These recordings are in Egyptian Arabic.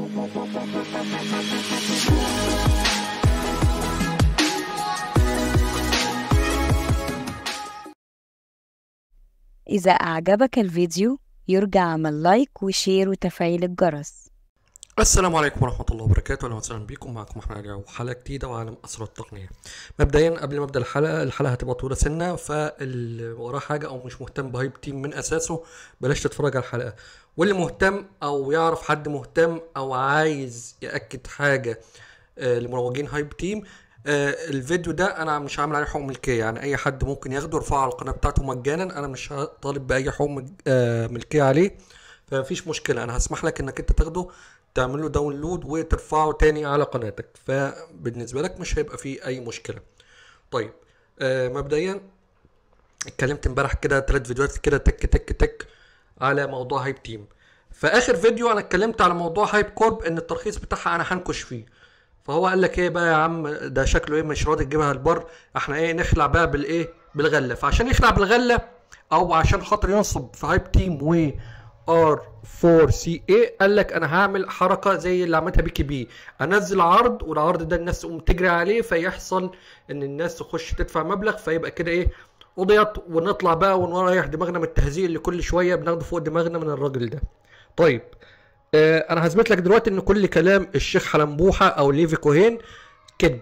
إذا أعجبك الفيديو يرجى عمل لايك وشير وتفعيل الجرس السلام عليكم ورحمة الله وبركاته أهلا وسهلا بكم معكم أحمد علي وحلقة جديدة وعالم أسرار التقنية مبدئيا قبل ما أبدأ الحلقة الحلقة هتبقى طويلة سنة فاللي وراه حاجة أو مش مهتم بهايب تيم من أساسه بلاش تتفرج على الحلقة واللي مهتم أو يعرف حد مهتم أو عايز يأكد حاجة آه، لمروجين هايب تيم آه، الفيديو ده انا مش عامل عليه حقوق ملكيه يعني اي حد ممكن ياخده يرفعه على القناه بتاعته مجانا انا مش طالب باي حقوق مج- آه، ملكيه عليه فمفيش مشكله انا هسمح لك انك انت تاخده تعمل له داونلود وترفعه تاني على قناتك فبالنسبه لك مش هيبقى فيه اي مشكله طيب آه، مبدئيا اتكلمت امبارح كده ثلاث فيديوهات كده تك تك تك على موضوع هايب تيم في اخر فيديو انا اتكلمت على موضوع هايب كورب ان الترخيص بتاعها انا هنكش فيه فهو قال لك ايه بقى يا عم ده شكله ايه مش راضي تجيبها البر احنا ايه نخلع بقى بالايه بالغله فعشان يخلع بالغله او عشان خاطر ينصب في هايب تيم و ار 4 سي اي قال لك انا هعمل حركه زي اللي عملتها بيكي بي انزل عرض والعرض ده الناس تقوم تجري عليه فيحصل ان الناس تخش تدفع مبلغ فيبقى كده ايه قضيت ونطلع بقى ونريح دماغنا من التهزيق اللي كل شويه بناخده فوق دماغنا من الراجل ده طيب آه انا هثبت لك دلوقتي ان كل كلام الشيخ حلنبوحه او ليفي كوهين كذب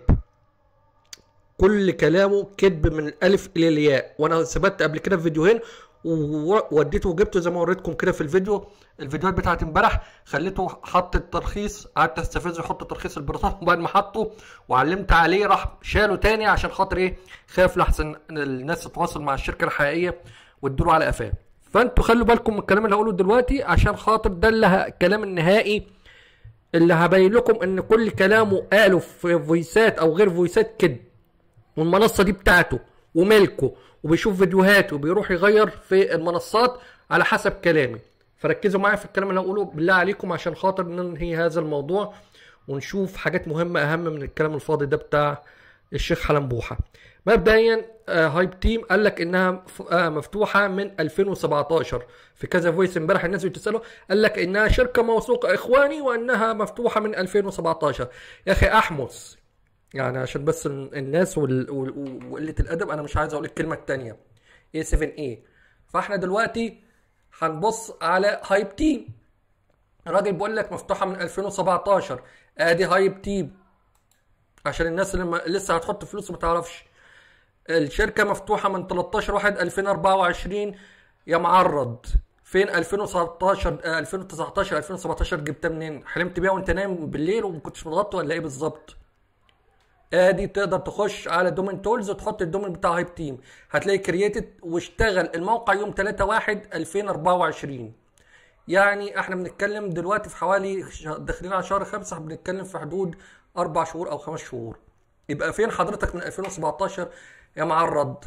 كل كلامه كذب من الالف الى الياء وانا ثبت قبل كده في فيديوهين ووديته وجبته زي ما وريتكم كده في الفيديو الفيديوهات بتاعت امبارح خليته حط الترخيص قعدت استفزه يحط الترخيص البريطاني وبعد ما حطه وعلمت عليه راح شاله تاني عشان خاطر ايه خاف لحسن الناس تتواصل مع الشركه الحقيقيه وتدوله على قفاه فانتوا خلوا بالكم من الكلام اللي هقوله دلوقتي عشان خاطر ده اللي ه- الكلام النهائي اللي هبين لكم ان كل كلامه قاله في فويسات او غير فويسات كده والمنصه دي بتاعته وملكه وبيشوف فيديوهات وبيروح يغير في المنصات على حسب كلامي فركزوا معايا في الكلام اللي هقوله بالله عليكم عشان خاطر ننهي هذا الموضوع ونشوف حاجات مهمه اهم من الكلام الفاضي ده بتاع الشيخ حلنبوحه مبدئيا آه، هايب تيم قال لك انها ف- آه، مفتوحه من 2017 في كذا فويس امبارح الناس بتساله قال لك انها شركه موثوقه اخواني وانها مفتوحه من 2017 يا اخي احمس يعني عشان بس ال- الناس وال- وال- وقله الادب انا مش عايز اقول الكلمه الثانيه A7A فاحنا دلوقتي هنبص على هايب تيم الراجل بيقول لك مفتوحه من 2017 ادي هايب تيم عشان الناس اللي ما- لسه هتحط فلوس ما تعرفش الشركه مفتوحه من 13 1 2024 يا معرض فين 2019 آه، 2019 2017 جبتها منين حلمت بيها وانت نايم بالليل وما كنتش متغطي ولا ايه بالظبط ادي تقدر تخش على دومين تولز وتحط الدومين بتاع هايب تيم هتلاقي كرييتد واشتغل الموقع يوم 3 1 2024 يعني احنا بنتكلم دلوقتي في حوالي ش- داخلين على شهر خمسة بنتكلم في حدود اربع شهور او خمس شهور يبقى فين حضرتك من 2017 يا معرض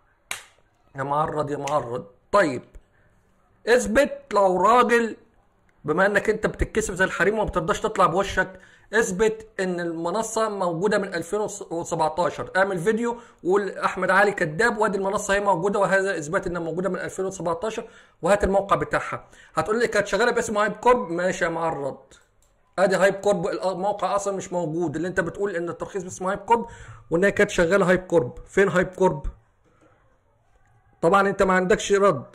يا معرض يا معرض طيب اثبت لو راجل بما انك انت بتتكسف زي الحريم وما بترضاش تطلع بوشك اثبت ان المنصه موجوده من 2017 اعمل فيديو وقول احمد علي كذاب وادي المنصه هي موجوده وهذا اثبات انها موجوده من 2017 وهات الموقع بتاعها هتقول لي كانت شغاله باسم هايب كورب ماشي يا معرض ادي هايب كورب الموقع اصلا مش موجود اللي انت بتقول ان الترخيص باسم هايب كورب وانها كانت شغاله هايب كورب فين هايب كورب طبعا انت ما عندكش رد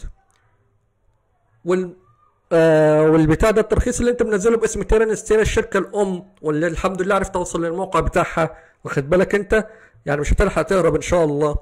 وال آه والبتاع ده الترخيص اللي انت منزله باسم تيرن ستيرا الشركه الام واللي الحمد لله عرفت اوصل للموقع بتاعها واخد بالك انت يعني مش هتلحق تهرب ان شاء الله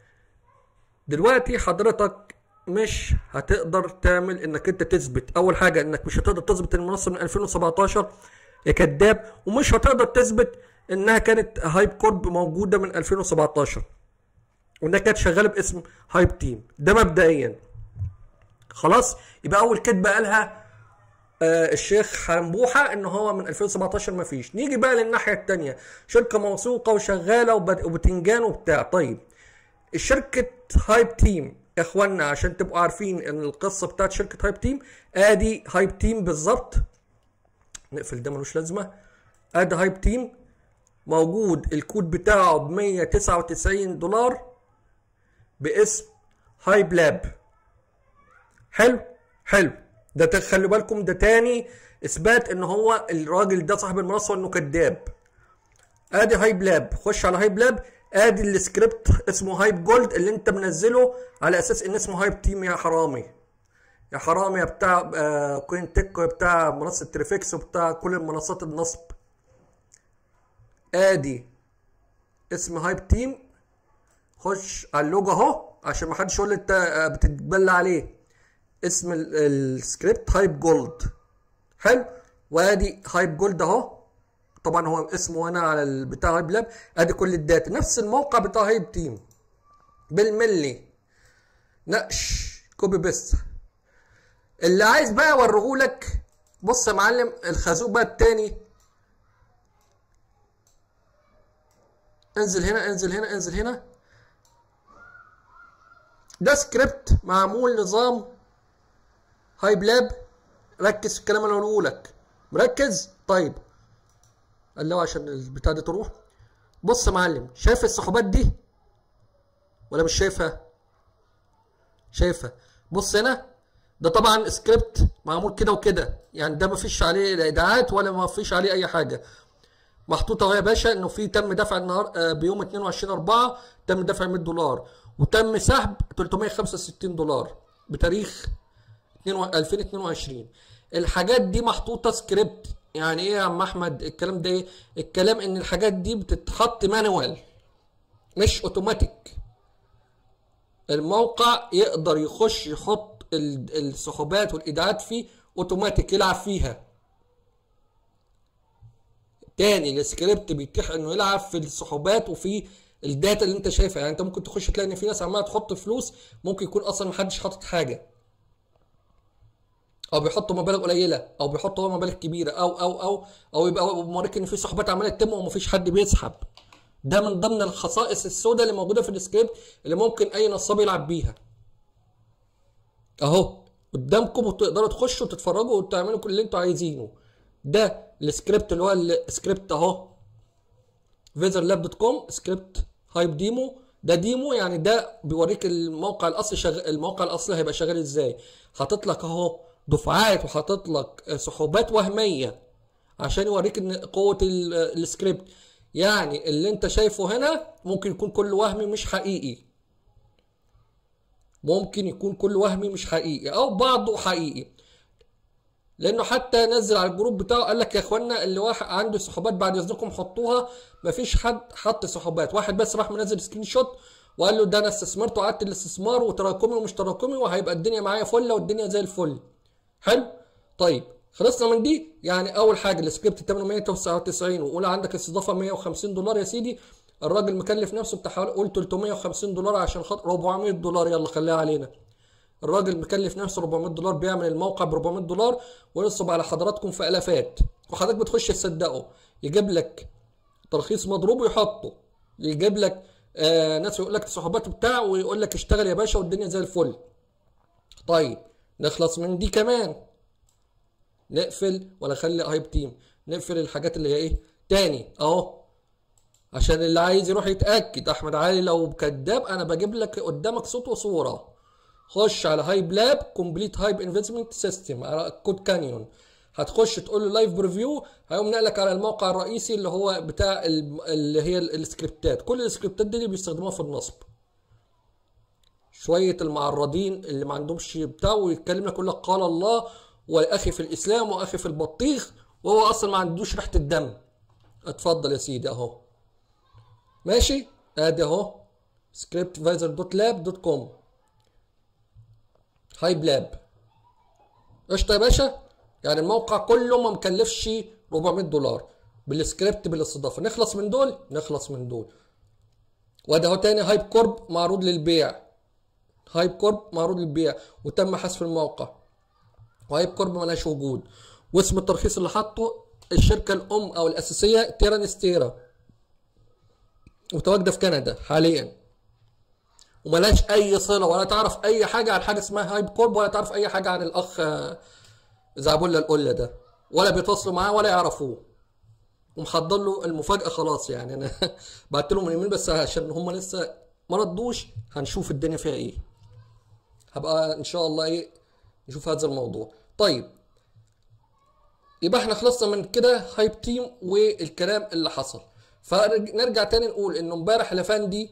دلوقتي حضرتك مش هتقدر تعمل انك انت تثبت اول حاجه انك مش هتقدر تثبت المنصه من 2017 يا كذاب ومش هتقدر تثبت انها كانت هايب كورب موجوده من 2017 وانها كانت شغاله باسم هايب تيم ده مبدئيا خلاص يبقى اول كذبه قالها آه الشيخ حنبوحه ان هو من 2017 ما فيش نيجي بقى للناحيه الثانيه شركه موثوقه وشغاله وبت- وبتنجان وبتاع طيب الشركه هايب تيم يا اخوانا عشان تبقوا عارفين ان القصه بتاعت شركه هايب تيم ادي هايب تيم بالظبط نقفل ده ملوش لازمه ادي هايب تيم موجود الكود بتاعه ب 199 دولار باسم هايب لاب حلو حلو ده ت- خلي بالكم ده تاني اثبات ان هو الراجل ده صاحب المنصه انه كذاب ادي هايب لاب خش على هايب لاب ادي السكريبت اسمه هايب جولد اللي انت منزله على اساس ان اسمه هايب تيم يا حرامي يا حرامي يا بتاع آه كوين تك يا بتاع منصه تريفكس وبتاع كل المنصات النصب ادي اسم هايب تيم خش على اللوجو اهو عشان ما حدش يقول لي انت آه، بتتبلى عليه اسم ال- السكريبت هايب جولد حلو وادي هايب جولد اهو طبعا هو اسمه هنا على البتاع هايب لاب ادي كل الداتا نفس الموقع بتاع هايب تيم بالملي نقش كوبي بيست اللي عايز بقى اوريهولك بص يا معلم الخازوق بقى التاني انزل هنا انزل هنا انزل هنا ده سكريبت معمول نظام هايب لاب ركز في الكلام اللي هقوله لك مركز طيب قال له عشان البتاع دي تروح بص يا معلم شايف السحوبات دي ولا مش شايفها شايفها بص هنا ده طبعا سكريبت معمول كده وكده يعني ده مفيش عليه لا ايداعات ولا مفيش عليه اي حاجه محطوط اهو يا باشا انه في تم دفع النهار آه، بيوم 22 4 تم دفع 100 دولار وتم سحب 365 دولار بتاريخ 22 2022 الحاجات دي محطوطه سكريبت يعني ايه يا عم احمد الكلام ده ايه الكلام ان الحاجات دي بتتحط مانوال مش اوتوماتيك الموقع يقدر يخش يحط ال- السحوبات والايداعات فيه اوتوماتيك يلعب فيها تاني السكريبت بيتيح انه يلعب في السحوبات وفي الداتا اللي انت شايفها يعني انت ممكن تخش تلاقي ان في ناس عماله تحط فلوس ممكن يكون اصلا محدش حاطط حاجه او بيحطوا مبالغ قليله او بيحطوا هو مبالغ كبيره او او او او يبقى موريك ان في سحوبات عماله تتم ومفيش حد بيسحب ده من ضمن الخصائص السوداء اللي موجوده في السكريبت اللي ممكن اي نصاب يلعب بيها اهو قدامكم وتقدروا تخشوا وتتفرجوا وتعملوا كل اللي انتوا عايزينه ده السكريبت اللي هو السكريبت اهو فيزر دوت كوم سكريبت هايب ديمو ده ديمو يعني ده بيوريك الموقع الاصلي شغال الموقع الاصلي هيبقى شغال ازاي حاطط لك اهو دفعات وحاطط لك سحوبات وهميه عشان يوريك ان قوه ال- السكريبت يعني اللي انت شايفه هنا ممكن يكون كل وهمي مش حقيقي ممكن يكون كل وهمي مش حقيقي او بعضه حقيقي لانه حتى نزل على الجروب بتاعه قال لك يا اخوانا اللي واحد عنده سحوبات بعد اذنكم حطوها مفيش حد حط سحوبات واحد بس راح منزل سكرين شوت وقال له ده انا استثمرت وقعدت الاستثمار وتراكمي ومش تراكمي وهيبقى الدنيا معايا فله والدنيا زي الفل حلو طيب خلصنا من دي يعني اول حاجه السكريبت 899 وقول عندك استضافه 150 دولار يا سيدي الراجل مكلف نفسه بتاع حوالي قول 350 دولار عشان خاطر 400 دولار يلا خليها علينا الراجل مكلف نفسه 400 دولار بيعمل الموقع ب 400 دولار وينصب على حضراتكم في الافات وحضرتك بتخش تصدقه يجيب لك ترخيص مضروب ويحطه يجيب لك آه ناس يقول لك الصحوبات بتاع ويقول لك اشتغل يا باشا والدنيا زي الفل طيب نخلص من دي كمان نقفل ولا نخلي هايب تيم نقفل الحاجات اللي هي ايه تاني اهو عشان اللي عايز يروح يتاكد احمد علي لو كذاب انا بجيب لك قدامك صوت وصوره خش على هايب لاب كومبليت هايب انفستمنت سيستم على كود كانيون هتخش تقول له لايف بريفيو هيقوم نقلك على الموقع الرئيسي اللي هو بتاع ال- اللي هي ال- السكريبتات كل السكريبتات دي اللي بيستخدموها في النصب شويه المعرضين اللي ما عندهمش بتاع ويتكلم لك يقول لك قال الله واخي في الاسلام واخي في البطيخ وهو اصلا ما عندوش ريحه الدم اتفضل يا سيدي اهو ماشي ادي اهو سكريبت فايزر دوت لاب دوت كوم هايب لاب قشطه يا باشا يعني الموقع كله ما مكلفش 400 دولار بالسكريبت بالاستضافه نخلص من دول نخلص من دول وده اهو تاني هايب كورب معروض للبيع هايب كورب معروض للبيع وتم حذف الموقع وهايب كورب ملهاش وجود واسم الترخيص اللي حاطه الشركه الام او الاساسيه تيرانستيرا متواجده في كندا حاليا وملهاش اي صله ولا تعرف اي حاجه عن حاجه اسمها هايب كورب ولا تعرف اي حاجه عن الاخ آه، زعبولة القله ده ولا بيتواصلوا معاه ولا يعرفوه ومحضر له المفاجاه خلاص يعني انا بعت لهم من يومين بس عشان هم لسه ما ردوش هنشوف الدنيا فيها ايه هبقى ان شاء الله ايه نشوف هذا الموضوع طيب يبقى احنا خلصنا من كده هايب تيم والكلام اللي حصل فنرجع تاني نقول انه امبارح الافندي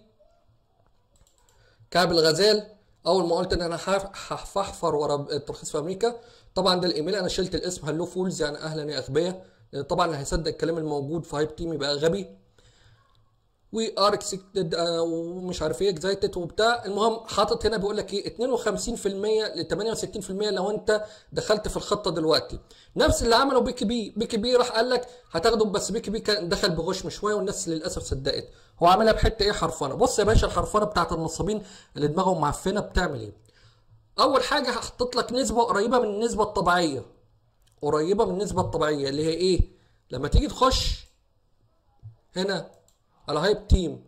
كعب الغزال اول ما قلت ان انا هف- هحفر ورا الترخيص في امريكا طبعا ده الايميل انا شلت الاسم هلو فولز يعني اهلا يا اغبياء لان طبعا اللي هيصدق الكلام الموجود في هايب تيم يبقى غبي وي ار اكسكتد ومش عارف ايه اكزايتد وبتاع المهم حاطط هنا بيقول لك ايه 52% ل 68% لو انت دخلت في الخطه دلوقتي نفس اللي عمله بيكي بي بيكي بي راح قال لك هتاخده بس بيكي بي كان دخل بغشم شويه والناس للاسف صدقت هو عاملها بحته ايه حرفنه بص يا باشا الحرفنه بتاعت النصابين اللي دماغهم معفنه بتعمل ايه اول حاجه هحطط لك نسبه قريبه من النسبه الطبيعيه قريبه من النسبه الطبيعيه اللي هي ايه لما تيجي تخش هنا على هايب تيم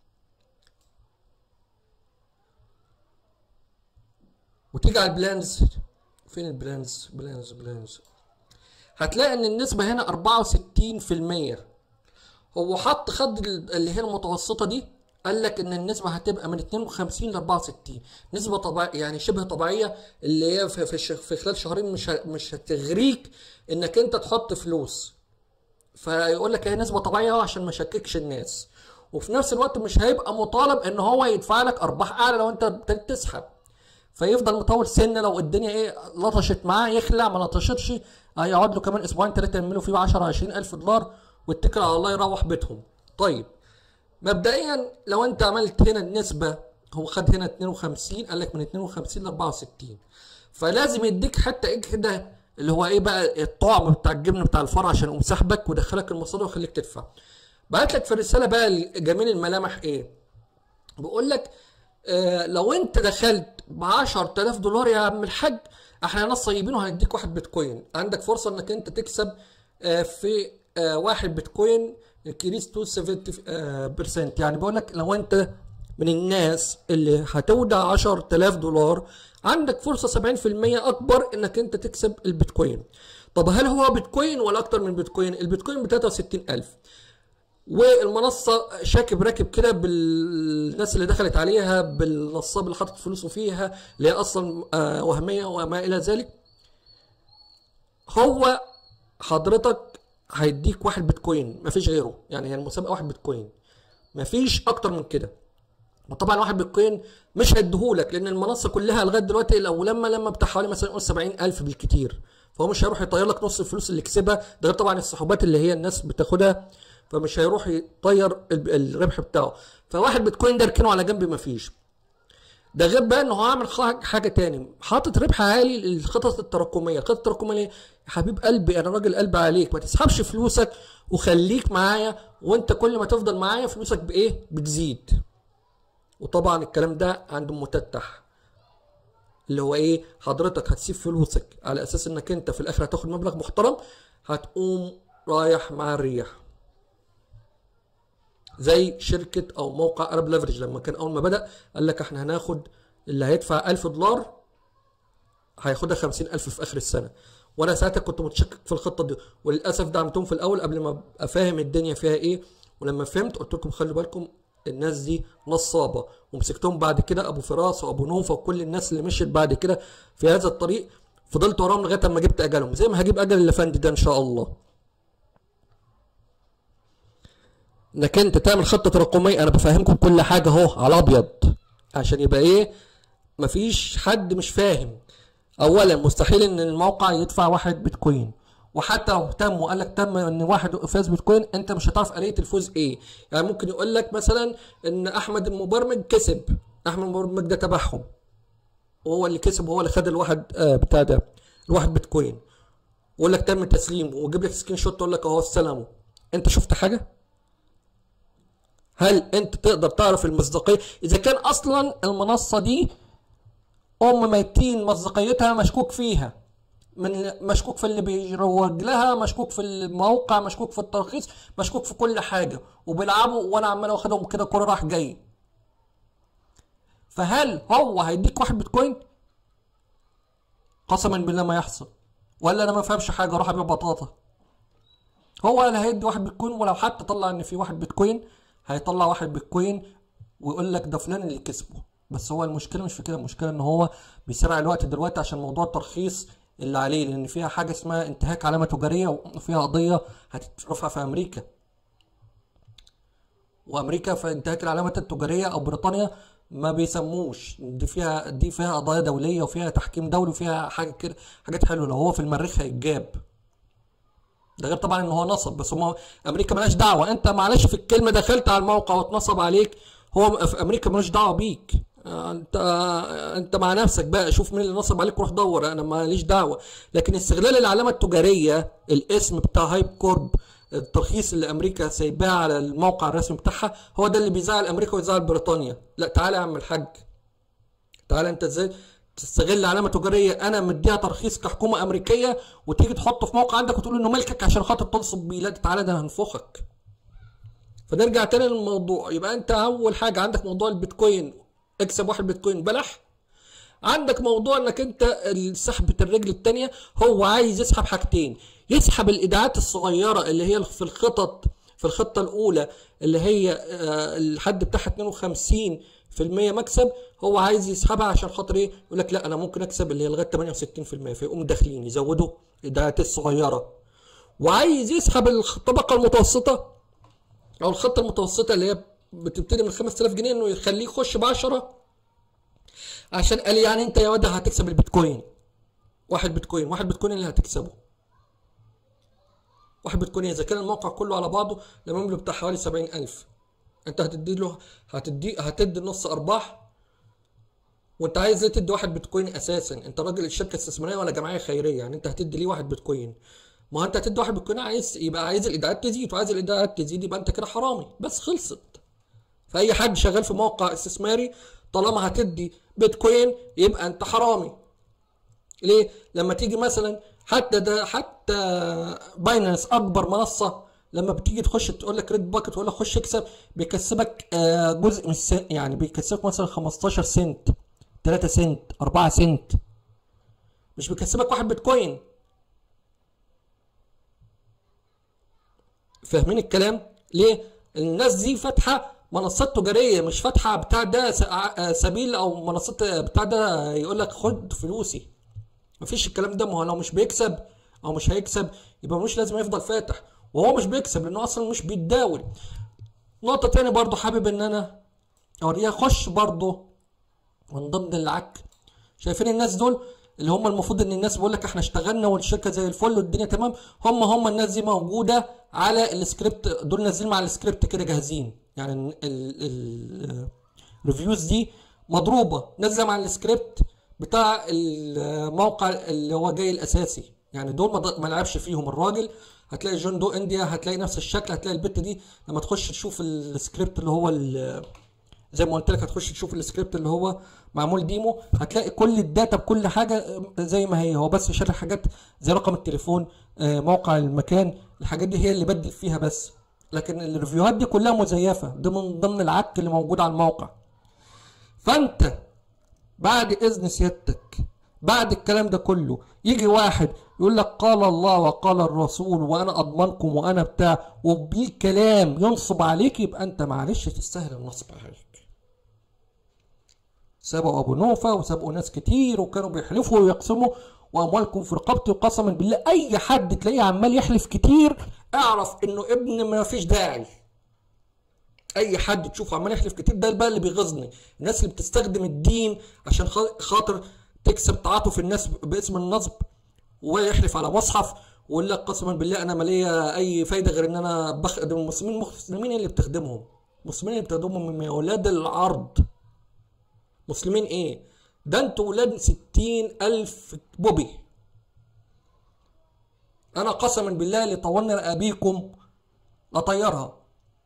وتيجي على البلانز فين البلانز بلانز بلانز هتلاقي ان النسبة هنا 64% هو حط خد اللي هي المتوسطة دي قال لك ان النسبة هتبقى من 52 ل 64 نسبة طبيعية يعني شبه طبيعية اللي هي في, في, الش- في خلال شهرين مش ه- مش هتغريك انك انت تحط فلوس فيقول لك هي نسبه طبيعيه أهو عشان ما يشككش الناس وفي نفس الوقت مش هيبقى مطالب ان هو يدفع لك ارباح اعلى لو انت ابتديت تسحب فيفضل مطول سنه لو الدنيا ايه لطشت معاه يخلع ما لطشتش هيقعد له كمان اسبوعين ثلاثه يعملوا فيه 10 20 الف دولار واتكل على الله يروح بيتهم طيب مبدئيا لو انت عملت هنا النسبه هو خد هنا 52 قال لك من 52 ل 64 فلازم يديك حتى ايه كده اللي هو ايه بقى الطعم بتاع الجبن بتاع الفرع عشان يقوم سحبك ويدخلك المصادر ويخليك تدفع بعت لك في الرساله بقى جميل الملامح ايه بيقول لك آه لو انت دخلت ب 10000 دولار يا عم الحاج احنا ناس طيبين وهنديك واحد بيتكوين عندك فرصه انك انت تكسب آه في آه واحد بيتكوين كريس تو 70% يعني بقول لك لو انت من الناس اللي هتودع 10000 دولار عندك فرصه 70% اكبر انك انت تكسب البيتكوين طب هل هو بيتكوين ولا اكتر من بيتكوين البيتكوين ب 63000 والمنصه شاكب راكب كده بالناس اللي دخلت عليها بالنصاب اللي حاطط فلوسه فيها اللي هي اصلا آه، وهميه وما الى ذلك هو حضرتك هيديك واحد بيتكوين مفيش غيره يعني هي المسابقه واحد بيتكوين مفيش اكتر من كده وطبعا واحد بيتكوين مش هيديهولك لان المنصه كلها لغايه دلوقتي لو لما لما بتاع حوالي مثلا نقول 70000 بالكتير فهو مش هيروح يطير لك نص الفلوس اللي كسبها ده غير طبعا السحوبات اللي هي الناس بتاخدها فمش هيروح يطير ال- الربح بتاعه فواحد بيتكوين ده ركنه على جنب مفيش ده غير بقى ان هو عامل خ- حاجه تاني حاطط ربح عالي للخطط التراكميه الخطط التراكميه ليه؟ يا حبيب قلبي انا راجل قلب عليك ما تسحبش فلوسك وخليك معايا وانت كل ما تفضل معايا فلوسك بايه بتزيد وطبعا الكلام ده عند متتح اللي هو ايه حضرتك هتسيب فلوسك على اساس انك انت في الاخر هتاخد مبلغ محترم هتقوم رايح مع الريح زي شركه او موقع ارب ليفرج لما كان اول ما بدا قال لك احنا هناخد اللي هيدفع 1000 دولار هياخدها 50000 في اخر السنه وانا ساعتها كنت متشكك في الخطه دي وللاسف دعمتهم في الاول قبل ما ابقى فاهم الدنيا فيها ايه ولما فهمت قلت لكم خلوا بالكم الناس دي نصابه ومسكتهم بعد كده ابو فراس وابو نوفه وكل الناس اللي مشيت بعد كده في هذا الطريق فضلت وراهم لغايه اما جبت اجلهم زي ما هجيب اجل الافندي ده ان شاء الله انك انت تعمل خطه رقميه انا بفهمكم كل حاجه اهو على ابيض عشان يبقى ايه مفيش حد مش فاهم اولا مستحيل ان الموقع يدفع واحد بيتكوين وحتى لو تم وقال لك تم ان واحد فاز بيتكوين انت مش هتعرف آلية الفوز ايه يعني ممكن يقول لك مثلا ان احمد المبرمج كسب احمد المبرمج ده تبعهم وهو اللي كسب وهو اللي خد الواحد آه بتاع ده الواحد بيتكوين ويقول لك تم تسليمه ويجيب لك سكرين شوت تقول لك اهو استلمه انت شفت حاجه هل انت تقدر تعرف المصداقيه اذا كان اصلا المنصه دي ام ميتين مصداقيتها مشكوك فيها من مشكوك في اللي بيروج لها مشكوك في الموقع مشكوك في الترخيص مشكوك في كل حاجه وبيلعبوا وانا عمال واخدهم كده كوره راح جاي فهل هو هيديك واحد بيتكوين قسما بالله ما يحصل ولا انا ما فهمش حاجه اروح ابيع بطاطا هو اللي هيدي واحد بيتكوين ولو حتى طلع ان في واحد بيتكوين هيطلع واحد بيتكوين ويقول لك ده فلان اللي كسبه بس هو المشكله مش في كده المشكله ان هو بيسرع الوقت دلوقتي عشان موضوع الترخيص اللي عليه لان فيها حاجه اسمها انتهاك علامه تجاريه وفيها قضيه هتترفع في امريكا وامريكا في انتهاك العلامات التجاريه او بريطانيا ما بيسموش دي فيها دي فيها قضايا دوليه وفيها تحكيم دولي وفيها حاجه كده حاجات حلوه لو هو في المريخ هيتجاب ده غير طبعا ان هو نصب بس هم امريكا مالهاش دعوه انت معلش في الكلمه دخلت على الموقع واتنصب عليك هو في امريكا مالوش دعوه بيك انت انت مع نفسك بقى شوف مين اللي نصب عليك وروح دور انا ماليش دعوه لكن استغلال العلامه التجاريه الاسم بتاع هايب كورب الترخيص اللي امريكا سايباه على الموقع الرسمي بتاعها هو ده اللي بيزعل امريكا ويزعل بريطانيا لا تعالى يا عم الحاج تعالى انت ازاي تستغل علامه تجاريه انا مديها ترخيص كحكومه امريكيه وتيجي تحطه في موقع عندك وتقول انه ملكك عشان خاطر تنصب بيه لا تعالى ده هنفخك فنرجع تاني للموضوع يبقى انت اول حاجه عندك موضوع البيتكوين اكسب واحد بيتكوين بلح عندك موضوع انك انت سحبة الرجل التانية هو عايز يسحب حاجتين يسحب الايداعات الصغيرة اللي هي في الخطط في الخطة الاولى اللي هي الحد بتاعها 52 في المية مكسب هو عايز يسحبها عشان خاطر ايه يقول لك لا انا ممكن اكسب اللي هي لغايه 68% فيقوم داخلين يزودوا الايداعات الصغيره وعايز يسحب الطبقه المتوسطه او الخطه المتوسطه اللي هي بتبتدي من 5000 جنيه انه يخليه يخش ب 10 عشان قال يعني انت يا واد هتكسب البيتكوين واحد بيتكوين واحد بيتكوين اللي هتكسبه واحد بيتكوين اذا كان الموقع كله على بعضه لما يملك بتاع حوالي 70000 انت هتدي له هتدي هتدي نص ارباح وانت عايز ليه تدي واحد بيتكوين اساسا انت راجل الشركه استثماريه ولا جمعيه خيريه يعني انت هتدي ليه واحد بيتكوين ما هو انت هتدي واحد بيتكوين عايز يبقى عايز الايداعات تزيد وعايز الايداعات تزيد يبقى انت كده حرامي بس خلصت فاي حد شغال في موقع استثماري طالما هتدي بيتكوين يبقى انت حرامي ليه لما تيجي مثلا حتى ده حتى باينانس اكبر منصه لما بتيجي تخش تقول لك ريد باكت تقول لك خش اكسب بيكسبك جزء من السنت يعني بيكسبك مثلا 15 سنت 3 سنت 4 سنت مش بيكسبك واحد بيتكوين فاهمين الكلام ليه الناس دي فاتحه منصات تجاريه مش فاتحه بتاع ده سبيل او منصات بتاع ده يقول لك خد فلوسي مفيش الكلام ده ما هو لو مش بيكسب او مش هيكسب يبقى مش لازم يفضل فاتح وهو مش بيكسب لانه اصلا مش بيتداول نقطه تاني برضو حابب ان انا اوريها خش برضو من ضمن العك شايفين الناس دول اللي هم المفروض ان الناس بيقول لك احنا اشتغلنا والشركه زي الفل والدنيا تمام هم هم الناس دي موجوده على السكريبت دول نازلين مع السكريبت كده جاهزين يعني الريفيوز دي مضروبه نازله مع السكريبت بتاع الموقع اللي هو جاي الاساسي يعني دول ما لعبش فيهم الراجل هتلاقي جون دو انديا هتلاقي نفس الشكل هتلاقي البت دي لما تخش تشوف السكريبت اللي هو زي ما قلت لك هتخش تشوف السكريبت اللي هو معمول ديمو هتلاقي كل الداتا بكل حاجه زي ما هي هو بس شارح حاجات زي رقم التليفون موقع المكان الحاجات دي هي اللي بدل فيها بس لكن الريفيوهات دي كلها مزيفه ده من ضمن العك اللي موجود على الموقع فانت بعد اذن سيادتك بعد الكلام ده كله يجي واحد يقول لك قال الله وقال الرسول وانا اضمنكم وانا بتاع وبالكلام ينصب عليك يبقى انت معلش تستاهل النصب عليك سبقوا ابو نوفه وسبقوا ناس كتير وكانوا بيحلفوا ويقسموا واموالكم في رقبتي وقسما بالله اي حد تلاقيه عمال يحلف كتير اعرف انه ابن ما فيش داعي اي حد تشوفه عمال يحلف كتير ده بقى اللي بيغيظني الناس اللي بتستخدم الدين عشان خاطر تكسب تعاطف الناس باسم النصب ويحلف على مصحف ويقول لك قسما بالله انا ما ليا اي فايده غير ان انا بخدم المسلمين المسلمين اللي بتخدمهم المسلمين اللي بتخدمهم من اولاد العرض مسلمين ايه ده انتوا ولاد ستين الف بوبي انا قسما بالله لطولنا رقابيكم لطيرها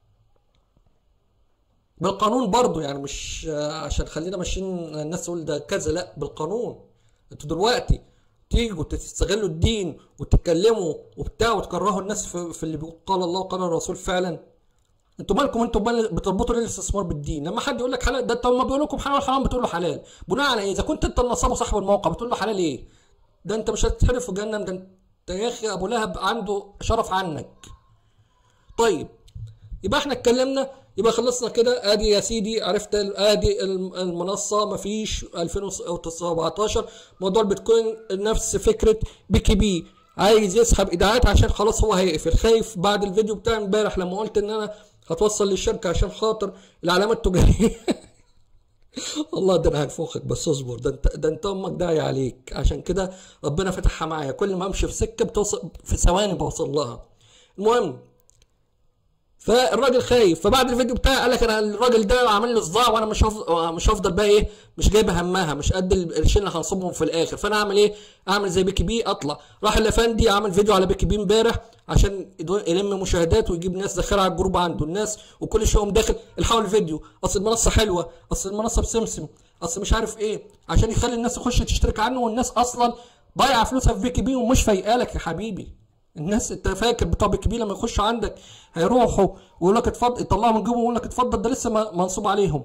بالقانون برضو يعني مش عشان خلينا ماشيين الناس تقول ده كذا لا بالقانون انتوا دلوقتي تيجوا تستغلوا الدين وتتكلموا وبتاع وتكرهوا الناس في, في اللي بيقول قال الله وقال الرسول فعلا انتوا مالكم انتوا مال بتربطوا ليه الاستثمار بالدين لما حد يقول لك حلال ده انت لما بيقول لكم حلال حرام بتقول له حلال بناء على ايه اذا كنت انت النصاب وصاحب الموقع بتقول له حلال ايه ده انت مش هتتحرف في جهنم ده انت يا اخي ابو لهب عنده شرف عنك طيب يبقى احنا اتكلمنا يبقى خلصنا كده ادي يا سيدي عرفت ال- ادي الم- المنصه مفيش 2017 موضوع البيتكوين نفس فكره بيكي بي عايز يسحب ايداعات عشان خلاص هو هيقفل خايف بعد الفيديو بتاع امبارح لما قلت ان انا هتوصل للشركه عشان خاطر العلامات التجاريه والله ده انا هنفوخك بس اصبر ده انت ده انت امك داعي عليك عشان كده ربنا فتحها معايا كل ما امشي في سكه بتوصل في ثواني بوصل لها المهم فالراجل خايف فبعد الفيديو بتاعي قال لك انا الراجل ده عامل لي صداع وانا مش هفضل مش هفضل بقى ايه مش جايب همها مش قد القرشين اللي هنصبهم في الاخر فانا اعمل ايه؟ اعمل زي بيكي بي اطلع راح الافندي عمل فيديو على بيكي بي امبارح عشان يدو- يلم مشاهدات ويجيب ناس داخله على الجروب عنده الناس وكل شويه يقوم داخل الحقوا الفيديو اصل المنصه حلوه اصل المنصه بسمسم اصل مش عارف ايه عشان يخلي الناس تخش تشترك عنه والناس اصلا ضايعه فلوسها في بيكي بي ومش فايقالك يا حبيبي الناس انت فاكر بتوع بيك بي لما يخشوا عندك هيروحوا ويقول لك اتفضل يطلعوا من جيبهم ويقول لك اتفضل ده لسه ما- منصوب عليهم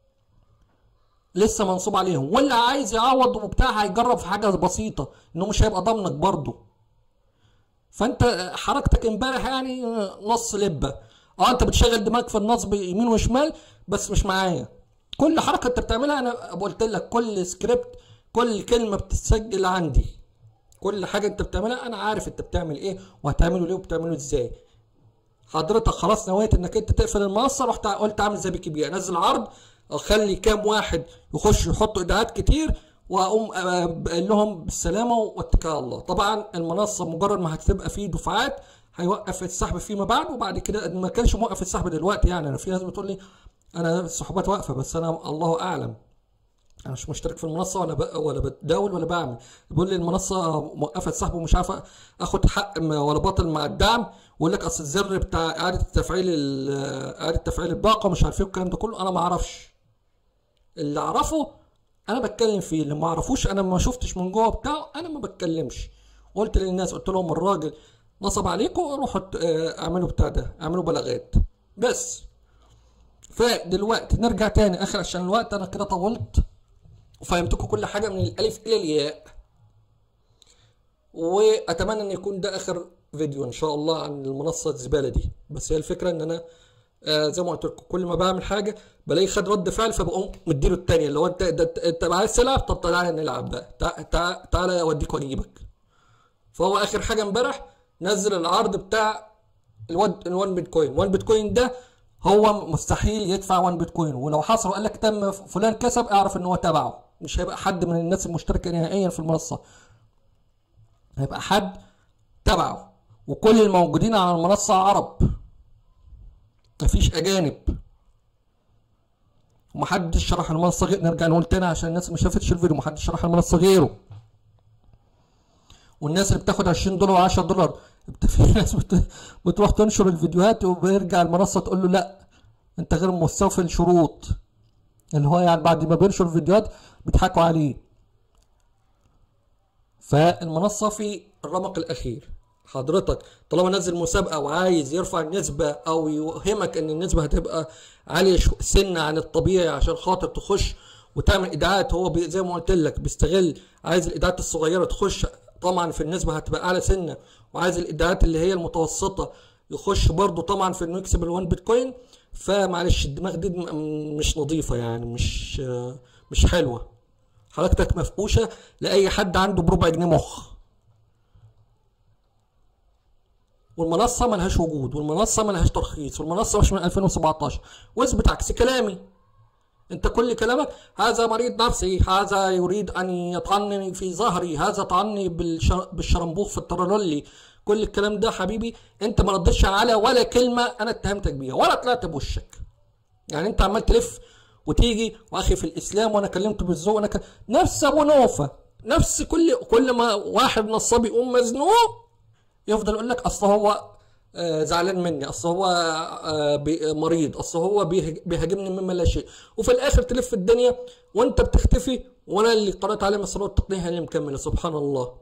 لسه منصوب عليهم واللي عايز يعوض وبتاع هيجرب في حاجه بسيطه انه مش هيبقى ضامنك برضه فانت حركتك امبارح يعني نص لبه اه انت بتشغل دماغك في النصب يمين وشمال بس مش معايا كل حركه انت بتعملها انا قلت لك كل سكريبت كل كلمه بتتسجل عندي كل حاجه انت بتعملها انا عارف انت بتعمل ايه وهتعمله ليه وبتعمله ازاي حضرتك خلاص نويت انك انت تقفل المنصه رحت قلت اعمل زي بيكي بي انزل عرض اخلي كام واحد يخش يحطوا ايداعات كتير واقوم آه، قايل لهم بالسلامه واتكال على الله طبعا المنصه مجرد ما هتبقى فيه دفعات هيوقف السحب فيما بعد وبعد كده ما كانش موقف السحب دلوقتي يعني انا في ناس بتقول لي انا السحوبات واقفه بس انا الله اعلم انا مش مشترك في المنصه ولا ب... ولا بتداول ولا بعمل بيقول لي المنصه موقفه السحب ومش عارف اخد حق م- ولا باطل مع الدعم ويقول لك اصل الزر بتاع اعاده تفعيل ال- اعاده تفعيل الباقه مش عارف ايه والكلام ده كله انا ما اعرفش اللي اعرفه انا بتكلم فيه اللي ما اعرفوش انا ما شفتش من جوه بتاعه انا ما بتكلمش قلت للناس قلت لهم الراجل نصب عليكم روحوا ت- آه، اعملوا بتاع ده اعملوا بلاغات بس فدلوقتي نرجع تاني اخر عشان الوقت انا كده طولت وفهمتكم كل حاجه من الالف الى الياء واتمنى ان يكون ده اخر فيديو ان شاء الله عن المنصه الزباله دي بس هي الفكره ان انا آه زي ما قلت لكم كل ما بعمل حاجه بلاقي خد رد فعل فبقوم مديله الثانيه اللي هو انت ده- انت انت عايز تلعب طب تعالى نلعب بقى تع- تع- تعالى اوديك واجيبك فهو اخر حاجه امبارح نزل العرض بتاع الوان الوان بيتكوين 1 بيتكوين ده هو مستحيل يدفع 1 بيتكوين ولو حصل وقال لك تم فلان كسب اعرف ان هو تبعه مش هيبقى حد من الناس المشتركه نهائيا في المنصه هيبقى حد تبعه وكل الموجودين على المنصه عرب مفيش اجانب ومحدش شرح المنصه غير نرجع نقول تاني عشان الناس ما شافتش الفيديو محدش شرح المنصه غيره والناس اللي بتاخد 20 دولار 10 دولار بت- في ناس بت- بتروح تنشر الفيديوهات وبيرجع المنصه تقول له لا انت غير موثق الشروط اللي هو يعني بعد ما بينشر الفيديوهات بيضحكوا عليه فالمنصه في الرمق الاخير حضرتك طالما نزل مسابقه وعايز يرفع النسبه او يوهمك ان النسبه هتبقى عاليه شو- سنه عن الطبيعي عشان خاطر تخش وتعمل ايداعات هو بي زي ما قلت لك بيستغل عايز الايداعات الصغيره تخش طبعا في النسبه هتبقى اعلى سنه وعايز الايداعات اللي هي المتوسطه يخش برضه طبعا في انه يكسب الوان بيتكوين فمعلش الدماغ دي م- مش نظيفه يعني مش مش حلوه حركتك مفقوشه لاي حد عنده بربع جنيه مخ والمنصه ملهاش وجود والمنصه ملهاش ترخيص والمنصه مش من 2017 واثبت عكس كلامي انت كل كلامك هذا مريض نفسي هذا يريد ان يطعني في ظهري هذا طعني بالشر... بالشرنبوخ في الترولي كل الكلام ده حبيبي انت ما ردتش على ولا كلمه انا اتهمتك بيها ولا طلعت بوشك يعني انت عمال تلف وتيجي واخي في الاسلام وانا كلمته بالذوق وانا ك... نفس ابو نوفه نفس كل كل ما واحد نصاب يقوم مزنوق يفضل يقول لك اصل هو آه، زعلان مني اصل هو آه، بي- مريض اصل هو بيه- بيهاجمني مما لا شيء وفي الاخر تلف الدنيا وانت بتختفي وانا اللي قرات عليه مسارات التقنيه هي اللي مكمله سبحان الله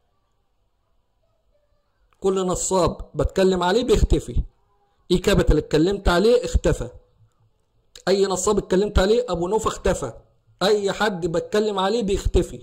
كل نصاب بتكلم عليه بيختفي اي كابيتال اتكلمت عليه اختفى اي نصاب اتكلمت عليه ابو نوف اختفى اي حد بتكلم عليه بيختفي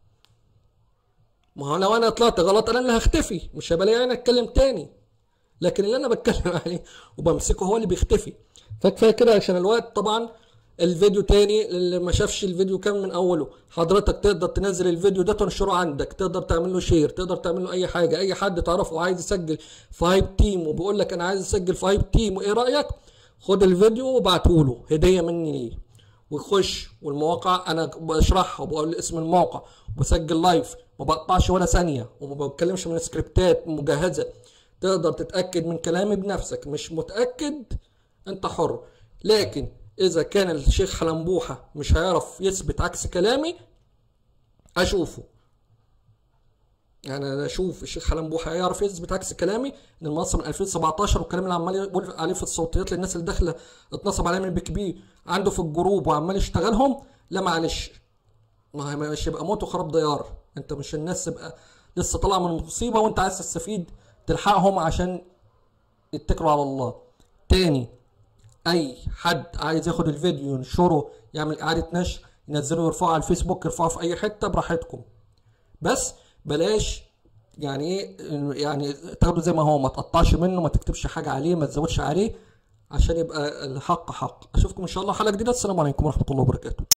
ما هو لو انا طلعت غلط انا اللي هختفي مش هيبقى لي انا اتكلم تاني لكن اللي انا بتكلم عليه وبمسكه هو اللي بيختفي فكفايه كده عشان الوقت طبعا الفيديو تاني اللي ما شافش الفيديو كان من اوله حضرتك تقدر تنزل الفيديو ده تنشره عندك تقدر تعمل له شير تقدر تعمل له اي حاجه اي حد تعرفه عايز يسجل في هايب تيم وبيقول لك انا عايز اسجل في هايب تيم وايه رايك خد الفيديو وابعته له هديه مني ليه ويخش والمواقع انا بشرحها وبقول اسم الموقع وبسجل لايف ما بقطعش ولا ثانيه وما بتكلمش من سكريبتات مجهزه تقدر تتاكد من كلامي بنفسك مش متاكد انت حر لكن اذا كان الشيخ حلنبوحه مش هيعرف يثبت عكس كلامي اشوفه يعني انا اشوف الشيخ حلنبوحه هيعرف يثبت عكس كلامي ان المنصه من 2017 والكلام اللي عمال يقول عليه في الصوتيات للناس اللي داخله اتنصب عليها من البي كي بي عنده في الجروب وعمال يشتغلهم لا معلش ما هي مش يبقى موت وخراب ديار انت مش الناس تبقى لسه طالعه من مصيبه وانت عايز تستفيد تلحقهم عشان يتكلوا على الله تاني اي حد عايز ياخد الفيديو ينشره يعمل اعاده نشر ينزله يرفعه على الفيسبوك يرفعه في اي حته براحتكم بس بلاش يعني ايه يعني تاخده زي ما هو ما تقطعش منه ما تكتبش حاجه عليه ما تزودش عليه عشان يبقى الحق حق اشوفكم ان شاء الله حلقه جديده السلام عليكم ورحمه الله وبركاته